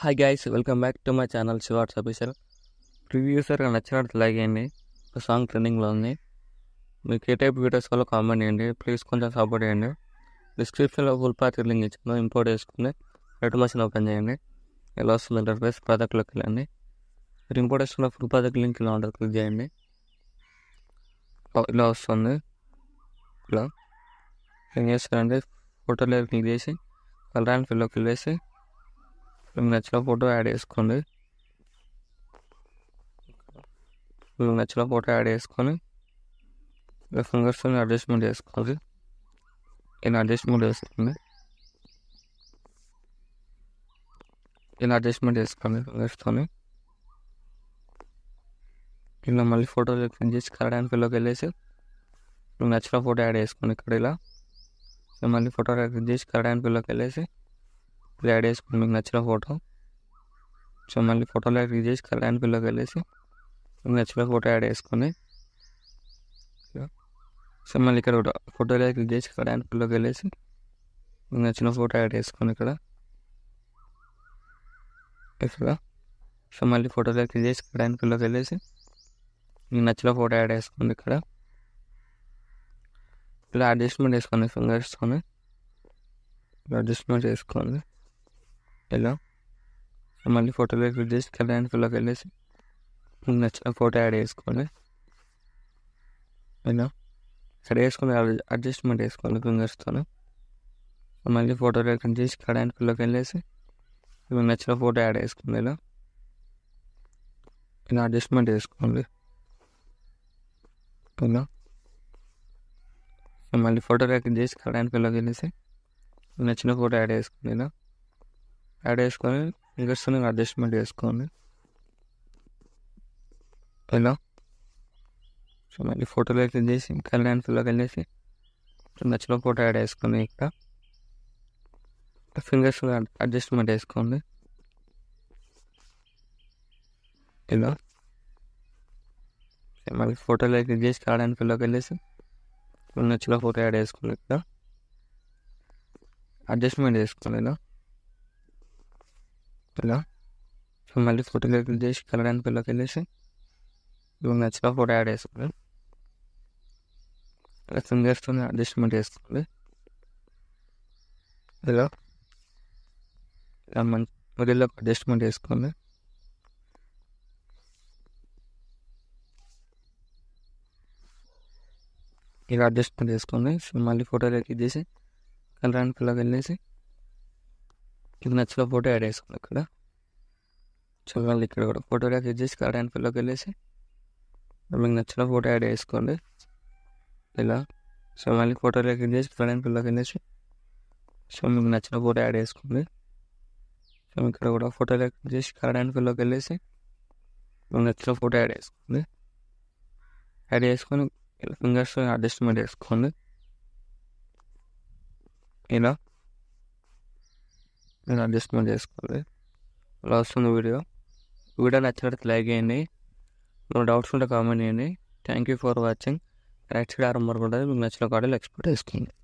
hi guys welcome back to my channel Shivarts official ప్రివ్యూసర్గా నచ్చినట్టు like చేయండి ఒక సాంగ్ ట్రెండింగ్లో ఉంది మీకు ఏ టైప్ వీడియోస్ వల్ల కామెంట్ చేయండి ప్లీజ్ కొంచెం సపోర్ట్ చేయండి డిస్క్రిప్షన్లో ఫుల్ పార్ట్ లింక్ ఇచ్చాను ఇంపోర్ట్ చేసుకుని రెడ్ మషిన్ ఓపెన్ చేయండి ఎలా వస్తుంది ఇంటర్ఫేస్ ప్రాజెక్ట్లోకి వెళ్ళండి మీరు ఇంపోర్ట్ చేసుకున్న ఫుల్ ప్రాజెక్ట్ లింక్ ఇలా ఉంటుంది క్లిక్ చేయండి ఇలా వస్తుంది ఇలా ఏం చేస్తారంటే ఫోటోలో క్లిక్ చేసి కలర్ అండ్ ఫిల్లో క్లిక్ చేసి మీకు నచ్చిన ఫోటో యాడ్ చేసుకోండి మీకు నచ్చిన ఫోటో యాడ్ చేసుకొని ఇలా ఫింగర్స్తో అడ్జస్ట్మెంట్ చేసుకోవాలి ఇలా అడ్జస్ట్మెంట్ చేసుకోండి ఇలా అడ్జస్ట్మెంట్ చేసుకోండి ఫింగర్స్తోని ఇలా మళ్ళీ ఫోటోలో క్లిక్ చేసి కలర్ అండ్ ఫిల్లోకి వెళ్ళేసి మీకు నచ్చిన ఫోటో యాడ్ చేసుకోండి ఇక్కడ ఇలా సో మళ్ళీ ఫోటో క్లిక్ చేసి కలర్ అండ్ ఫిల్లోకి వెళ్ళేసి ఇలా యాడ్ చేసుకుని మీకు నచ్చిన ఫోటో సో మళ్ళీ ఫోటోలో క్లిక్ చేసి కలర్ అండ్ పిల్లోకి వెళ్ళేసి మీకు నచ్చిన ఫోటో యాడ్ చేసుకొని సో మళ్ళీ ఇక్కడ కూడా ఫోటోలో క్లిక్ చేసి కలర్ అండ్ పిల్లోకి వెళ్ళేసి మీకు నచ్చిన ఫోటో యాడ్ చేసుకొని ఇక్కడ ఇక్కడ సో మళ్ళీ ఫోటోలో క్లిక్ చేసి కలర్ అండ్ పిల్లోకి వెళ్ళేసి మీకు నచ్చిన ఫోటో యాడ్ చేసుకోండి ఇక్కడ ఇలా అడ్జస్ట్మెంట్ వేసుకోండి ఫింగర్స్తోని ఇలా అడ్జస్ట్మెంట్ చేసుకోండి ఇలా మళ్ళీ ఫోటోలో క్లిక్ చేసి కలర్ అండ్ ఫిల్లోకి వెళ్ళేసి మీకు నచ్చిన ఫోటో యాడ్ చేసుకోండి ఇలా యాడ్ చేసుకుని అడ్జస్ట్మెంట్ వేసుకోండి ఫింగర్స్తో మళ్ళీ ఫోటోలో క్లిక్ చేసి కలర్ అండ్ ఫిల్లోకి వెళ్ళేసి మీకు నచ్చిన ఫోటో యాడ్ చేసుకోండి ఇలా ఇలా అడ్జస్ట్మెంట్ వేసుకోండి ఇలా మళ్ళీ ఫోటోలో క్లిక్ చేసి కలర్ అండ్ ఫిల్లోకి వెళ్ళేసి నచ్చిన ఫోటో యాడ్ చేసుకోండి ఇలా యాడ్ చేసుకొని ఫింగర్స్తో అడ్జస్ట్మెంట్ చేసుకోండి ఇలా సో మళ్ళీ ఫోటోలో క్లిక్ చేసి కలర్ అండ్ ఫిల్లోకి వెళ్ళేసి నచ్చిన ఫోటో యాడ్ చేసుకోండి ఇక్కడ ఫింగర్స్ అడ్జస్ట్మెంట్ వేసుకోండి ఇలా మళ్ళీ ఫోటోలో క్లిక్ చేసి కలర్ అండ్ ఫిల్లోకి వెళ్ళేసి నచ్చిన ఫోటో యాడ్ చేసుకోండి ఇక్కడ అడ్జస్ట్మెంట్ చేసుకోండి ఇలా ఇలా సో మళ్ళీ ఫోటోలో క్లిక్ చేసి కలర్ అండ్ పిల్లోకి వెళ్ళేసి మీకు నచ్చిన ఫోటో యాడ్ చేసుకోండి ఇలా ఫింగర్స్తో అడ్జస్ట్మెంట్ చేసుకోండి ఇలా ఇలా మంచి మిడిల్లో అడ్జస్ట్మెంట్ చేసుకోండి ఇలా అడ్జస్ట్మెంట్ చేసుకోండి సో మళ్ళీ ఫోటోలో క్లిక్ చేసి కలర్ అండ్ పిల్లోకి వెళ్ళేసి మీకు నచ్చిన ఫోటో యాడ్ చేసుకోండి ఇక్కడ చూడాలి ఇక్కడ కూడా ఫోటోలో క్లిక్ చేసి కలర్ అండ్ ఫిల్లోకి వెళ్ళేసి మీకు నచ్చిన ఫోటో యాడ్ చేసుకోండి ఇలా సో మళ్ళీ ఫోటోలో క్లిక్ చేసి కలర్ అండ్ ఫిల్లోకి వెళ్ళేసి సో మీకు నచ్చిన ఫోటో యాడ్ చేసుకోండి సో ఇక్కడ కూడా ఫోటోలో క్లిక్ చేసి కలర్ అండ్ ఫిల్లోకి వెళ్ళేసి మీకు నచ్చిన ఫోటో యాడ్ చేసుకోండి యాడ్ చేసుకొని ఇలా ఫింగర్స్ అడ్జస్ట్మెంట్ చేసుకోండి ఇలా నేను అడ్జస్ట్మెంట్ చేసుకోవాలి అలా వస్తుంది వీడియో వీడియో నచ్చినట్టు లైక్ చేయండి మీకు డౌట్స్ ఉంటే కామెంట్ చేయండి thank you for watching right side ఆరంభం ఉంటుంది మీకు నచ్చిన కాడలు ఎక్స్పెక్ట్ చేసుకోండి